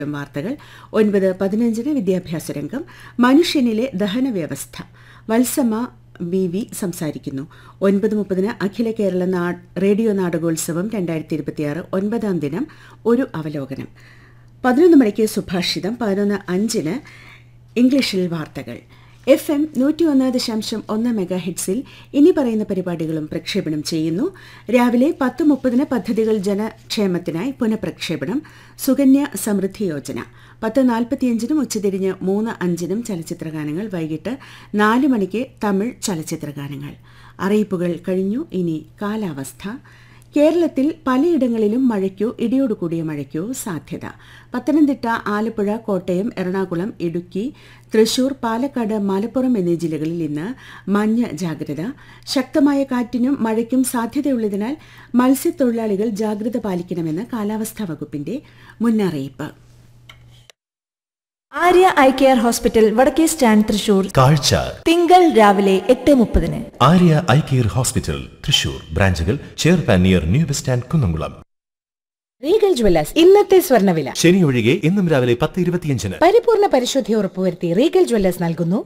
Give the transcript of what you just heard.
വാർത്തകൾ ഒൻപത് പതിനഞ്ചിന് വിദ്യാഭ്യാസ രംഗം മനുഷ്യനിലെ ദഹന വ്യവസ്ഥ വത്സമ വി വി സംസാരിക്കുന്നു ഒൻപത് മുപ്പതിന് അഖില കേരള നാ- റേഡിയോ നാടകോത്സവം രണ്ടായിരത്തി ഇരുപത്തിയാറ് ഒൻപതാം ദിനം ഒരു അവലോകനം പതിനൊന്ന് മണിക്ക് സുഭാഷിതം പതിനൊന്ന് അഞ്ചിന് ഇംഗ്ലീഷിൽ വാർത്തകൾ എഫ് എം നൂറ്റി ഒന്ന് ദശാംശം ഒന്ന് മെഗാ ഹിറ്റ്സിൽ ഇനി പറയുന്ന പരിപാടികളും പ്രക്ഷേപണം ചെയ്യുന്നു രാവിലെ പത്ത് മുപ്പതിന് പദ്ധതികൾ ജനക്ഷേമത്തിനായി പുനഃപ്രക്ഷേപണം സുകന്യ സമൃദ്ധി യോജന പത്ത് നാൽപ്പത്തിയഞ്ചിനും ഉച്ചതിരിഞ്ഞ് മൂന്ന് അഞ്ചിനും ചലച്ചിത്രഗാനങ്ങൾ വൈകിട്ട് നാല് മണിക്ക് തമിഴ് ചലച്ചിത്രഗാനങ്ങൾ അറിയിപ്പുകൾ കഴിഞ്ഞു ഇനി കാലാവസ്ഥ കേരളത്തിൽ പലയിടങ്ങളിലും മഴയ്ക്കോ ഇടിയോടുകൂടിയ മഴയ്ക്കോ സാധ്യത പത്തനംതിട്ട ആലപ്പുഴ കോട്ടയം എറണാകുളം ഇടുക്കി തൃശൂർ പാലക്കാട് മലപ്പുറം എന്നീ ജില്ലകളിൽ ഇന്ന് മഞ്ഞ ജാഗ്രത ശക്തമായ കാറ്റിനും മഴയ്ക്കും സാധ്യതയുള്ളതിനാൽ മത്സ്യത്തൊഴിലാളികൾ ജാഗ്രത പാലിക്കണമെന്ന് കാലാവസ്ഥാ വകുപ്പിന്റെ മുന്നറിയിപ്പ് ആര്യ ഐ കെയർ ഹോസ്പിറ്റൽ വടക്കേ സ്റ്റാൻഡ് തൃശൂർ കാഴ്ച തിങ്കൾ രാവിലെ എട്ട് മുപ്പതിന് Arya eye care hospital Thrissur ബ്രാഞ്ചുകൾ Cherpu near new bus stand Kunnamkulam regal jewellers ഇന്നത്തെ സ്വർണ്ണവില ശനി ഒഴികെ ഇന്നും രാവിലെ പത്ത് ഇരുപത്തിയഞ്ചിന് പരിപൂർണ പരിശുദ്ധി ഉറപ്പുവരുത്തി റീഗൽ ജ്വല്ലേഴ്സ് നൽകുന്നു